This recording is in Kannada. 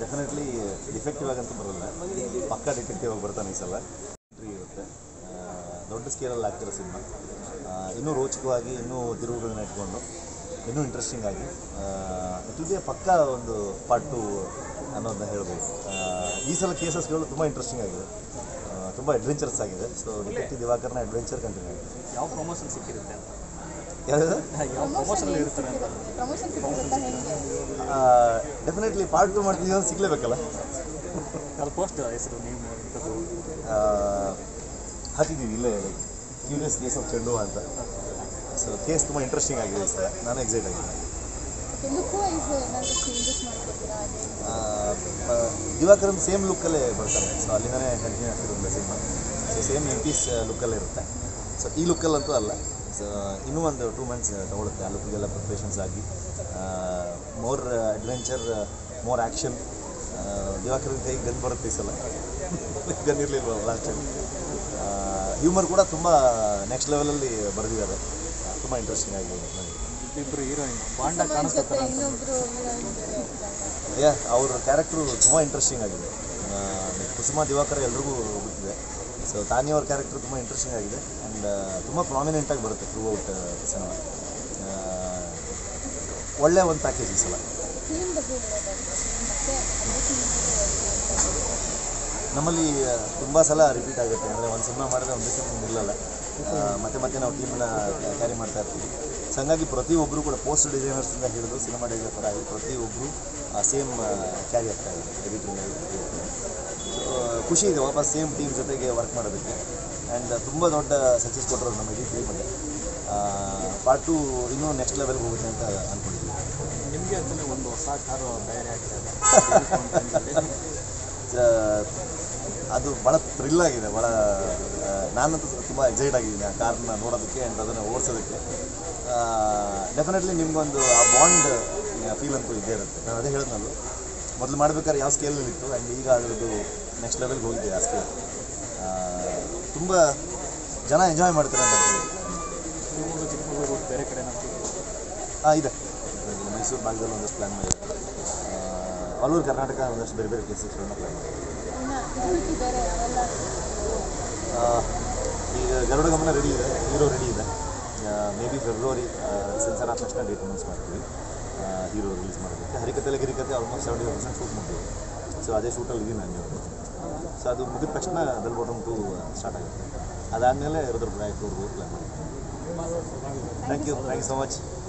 ಡೆಫಿನೆಟ್ಲಿ ಡಿಫೆಕ್ಟಿವ್ ಆಗಂತೂ ಬರಲ್ಲ ಪಕ್ಕ ಡಿಟೆಕ್ಟಿವ್ ಆಗಿ ಬರ್ತಾನೆ ಈ ಸಲ Entry ಇರುತ್ತೆ ಆ, ದೊಡ್ಡ ಸ್ಕೇಲಲ್ಲಿ ಆಗ್ತಿರೋ ಸಿನಿಮಾ ಇನ್ನೂ ರೋಚಕವಾಗಿ ಇನ್ನೂ ತಿರುವುಗಳನ್ನ ಇಟ್ಕೊಂಡು ಇನ್ನೂ ಇಂಟ್ರೆಸ್ಟಿಂಗ್ ಆಗಿ ಇದೇ ಪಕ್ಕ ಒಂದು ಪಾರ್ಟ್ ಟು ಅನ್ನೋದನ್ನ ಹೇಳ್ಬೋದು ಆ, ಈ ಸಲ ಕೇಸಸ್ಗಳು ತುಂಬ ಇಂಟ್ರೆಸ್ಟಿಂಗ್ ಆಗಿದೆ ತುಂಬ ಅಡ್ವೆಂಚರಸ್ ಆಗಿದೆ ಸೊ ಡಿಟೆಕ್ಟಿವ್ ದಿವಾಕರ್ನ ಅಡ್ವೆಂಚರ್ ಕಂಟಿನ್ಯೂ ಆಗಿದೆ ಯಾವ ಪ್ರಮೋಷನ್ ಸಿಕ್ಕಿರುತ್ತೆ ಅಂತ ಯಾವ್ದು ಯಾವ ಪ್ರಮೋಷನ್ ಇರ್ತಾರೆ ಅಂತ ಪ್ರಮೋಷನ್ ಸಿಕ್ಕಿರುತ್ತಾ ಹೆಂಗೆ ಡೆಫಿನೆಟ್ಲಿ ಪಾರ್ಟ್ ಟು ಮಾಡ್ತಿದ್ದೀವಿ ಅಂತ ಸಿಗಲೇಬೇಕಲ್ಲ ಅದು ಪೋಸ್ಟ್ ಹೆಸರು ನೀವು ಇಂಥದ್ದು ಆ, ಹಾಕಿದ್ದೀವಿ ಇಲ್ಲೇ ಲೈಕ್ ಕ್ಯೂರಿಯಸ್ ಕೇಸ್ ಆಫ್ ಚೆಂಡು ಅಂತ ಸೊ ಕೇಸ್ ತುಂಬ ಇಂಟ್ರೆಸ್ಟಿಂಗ್ ಆಗಿದೆ ಸರ್ ನಾನು ಎಕ್ಸೈಟ್ ಆಗಿದ್ದೀನಿ ಲುಕ್ ವೈಸ್ ಏನಾದರೂ ಚೇಂಜಸ್ ಮಾಡ್ಕೊತೀರಾ ಅದೇ ದಿವಾಕರನ್ ಸೇಮ್ ಲುಕ್ಕಲ್ಲೇ ಬರ್ತಾರೆ ಸೊ ಅಲ್ಲಿಂದನೇ ಕಂಟಿನ್ಯೂ ಆಗ್ತಿರೋದು ಸಿನಿಮಾ ಸೊ ಸೇಮ್ ಎಂ ಪೀಸ್ ಲುಕ್ಕಲ್ಲೇ ಇರುತ್ತೆ ಸೊ ಈ ಲುಕ್ಕಲ್ಲಂತೂ ಅಲ್ಲ ಸೊ ಇನ್ನೂ ಒಂದು ಟೂ ಮಂತ್ಸ್ ತೊಗೊಳುತ್ತೆ ಆ ಲುಕ್ಗೆಲ್ಲ ಪ್ರಿಪ್ರೇಷನ್ಸ್ ಆಗಿ more adventure more action Divakaran ಕೈ ಗನ್ ಬರುತ್ತೆ ಈ ಸಲ ಗನ್ ಇರಲಿಲ್ವ ಲಾಸ್ಟ್ ಟೈಮ್ ಹ್ಯೂಮರ್ ಕೂಡ ತುಂಬ ನೆಕ್ಸ್ಟ್ ಲೆವೆಲಲ್ಲಿ ಬರೆದಿದ್ದಾರೆ ತುಂಬ ಇಂಟ್ರೆಸ್ಟಿಂಗ್ ಆಗಿದೆ ನನಗೆ ಇಬ್ಬರು ಹೀರೋಯಿನ್ ಬಾಂಡ ಜೊತೆ ಕಾಣಿಸ್ತಾರೆ ಇನ್ನೊಬ್ರು ಹೀರೋಯಿನ್ ಜೊತೆ ಯಾ ಅವ್ರ ಕ್ಯಾರೆಕ್ಟ್ರು ತುಂಬ ಇಂಟ್ರೆಸ್ಟಿಂಗ್ ಆಗಿದೆ ಆ, ಕುಸುಮ ದಿವಾಕರ ಎಲ್ರಿಗೂ ಗೊತ್ತಿದೆ ಸೊ ತಾನಿ ಅವ್ರ ಕ್ಯಾರೆಕ್ಟರ್ ತುಂಬ ಇಂಟ್ರೆಸ್ಟಿಂಗ್ ಆಗಿದೆ ಆ್ಯಂಡ್ ತುಂಬ ಪ್ರಾಮಿನೆಂಟಾಗಿ ಬರುತ್ತೆ ಥ್ರೂ ಔಟ್ ಸಿನಿಮಾ ಒಳ್ಳೆ ಒಂದು ಪ್ಯಾಕೇಜ್ ಈ ಸಲ ಥೀಮ್ ಬಗ್ಗೆ ಹೇಳೋದಾದ್ರೆ ಮತ್ತೆ ಅದೇ ಥೀಮ್ ನಮ್ಮಲ್ಲಿ ತುಂಬ ಸಲ ರಿಪೀಟ್ ಆಗುತ್ತೆ ಅಂದರೆ ಒಂದು ಸಿನಿಮಾ ಮಾಡಿದ್ರೆ ಒಂದು ಸಿನಿಮಾ ನಿಲ್ಲಲ್ಲ ಆ, ಮತ್ತೆ ಮತ್ತೆ ನಾವು ಟೀಮನ್ನ ಕ್ಯಾರಿ ಮಾಡ್ತಾ ಇರ್ತೀವಿ ಸೊ ಹಂಗಾಗಿ ಪ್ರತಿಯೊಬ್ಬರು ಕೂಡ ಪೋಸ್ಟ್ ಡಿಸೈನರ್ಸಿಂದ ಹಿಡಿದು ಸಿನಿಮಾ ಡಿಸೈನರ್ ಆಗಿ ಪ್ರತಿಯೊಬ್ಬರು ಸೇಮ್ ಕ್ಯಾರಿ ಆಗ್ತಾ ಇದೆ ಎಡಿಟಿಂಗ್ ಸೊ ಖುಷಿ ಇದೆ ವಾಪಸ್ ಸೇಮ್ ಟೀಮ್ ಜೊತೆಗೆ ವರ್ಕ್ ಮಾಡೋದಕ್ಕೆ ಆ್ಯಂಡ್ ತುಂಬ ದೊಡ್ಡ ಸಕ್ಸಸ್ ಕೊಟ್ಟರು ನಮ್ಮ ಇಡೀ ಟೀಮಗೆ ಪಾರ್ಟ್ ಟು ಇನ್ನೂ ನೆಕ್ಸ್ಟ್ ಲೆವೆಲ್ಗೆ ಹೋಗುತ್ತೆ ಅಂತ ಅಂದ್ಕೊಂಡಿದ್ದೀವಿ ನಿಮಗೆ ಅಂತಲೇ ಒಂದು ಹೊಸ ಕಾರು ತಯಾರಿ ಆಗ್ತಾ ಇದೆ ಜ- ಅದು ಭಾಳ ಥ್ರಿಲ್ ಆಗಿದೆ ಭಾಳ ಆ, ನಾನಂತೂ ತುಂಬ ಎಕ್ಸೈಟ್ ಆಗಿದ್ದೀನಿ ಆ ಕಾರ್ನ ನೋಡೋದಕ್ಕೆ ಆ್ಯಂಡ್ ಅದನ್ನು ಓಡಿಸೋದಕ್ಕೆ ಡೆಫಿನೆಟ್ಲಿ ನಿಮಗೊಂದು ಆ ಬಾಂಡ್ ಫೀಲ್ ಅಂತೂ ಇದ್ದೇ ಇರುತ್ತೆ ನಾನು ಅದೇ ಹೇಳಿದ್ನಲ್ಲ ಮೊದಲು ಮಾಡ್ಬೇಕಾದ್ರೆ ಯಾವ ಸ್ಕೇಲಲ್ಲಿ ಇತ್ತು ಆ್ಯಂಡ್ ಈಗ ಅದರದ್ದು ನೆಕ್ಸ್ಟ್ ಲೆವೆಲ್ಗೆ ಹೋಗಿದೆ ಆ ಸ್ಕೇಲ್ ತುಂಬ ಜನ ಎಂಜಾಯ್ ಮಾಡ್ತಾರೆ ಅಂತ ಹೇಳ್ತೀನಿ. ಶಿವಮೊಗ್ಗ ಚಿಕ್ಕಮಗಳೂರು ಬೇರೆ ಕಡೆ ನಾವು ಹಾಂ ಇದೆ ಇಲ್ಲಿ ಮೈಸೂರು ಭಾಗದಲ್ಲಿ ಒಂದಷ್ಟು ಪ್ಲ್ಯಾನ್ ಮಾಡಿದೆ ಆಲ್ ಓವರ್ ಕರ್ನಾಟಕ ಒಂದಷ್ಟು ಬೇರೆ ಬೇರೆ ಪ್ಲೇಸಸ್ಗಳನ್ನ ಪ್ಲ್ಯಾನ್ ಮಾಡಿದೆ ಇನ್ನು ಇದು ಬಿಟ್ಟಿದ್ದಾರೆ ಅವೆಲ್ಲ ಆ, ಈಗ ಗರುಡ ಗಮನ ರೆಡಿ ಇದೆ ಹೀರೋ ರೆಡಿ ಇದೆ ಮೇ ಬಿ ಫೆಬ್ರವರಿ ಸೆನ್ಸರ್ ಆದ ತಕ್ಷಣ ಡೇಟ್ ಅನೌನ್ಸ್ ಮಾಡ್ತೀವಿ ಹೀರೋ ರಿಲೀಸ್ ಮಾಡೋದಕ್ಕೆ Harikathe Girikathe almost seventy percent shoot ಮಾಡ್ತೀವಿ ಸೊ ಅದೇ ಶೂಟಲ್ಲಿ ಇದೀನಿ ನಾನು ಇವತ್ತು ಸೊ ಅದು ಮುಗಿದ ತಕ್ಷಣ ಬೆಲ್ ಬಾಟಮ್ ಟು ಸ್ಟಾರ್ಟ್ ಆಗುತ್ತೆ ಅದಾದಮೇಲೆ ರುದ್ರ ಬ್ರಾಯ್ಕ್ ಅವ್ರಿಗೂ ಪ್ಲ್ಯಾನ್ ಮಾಡಿ thank you thank you so much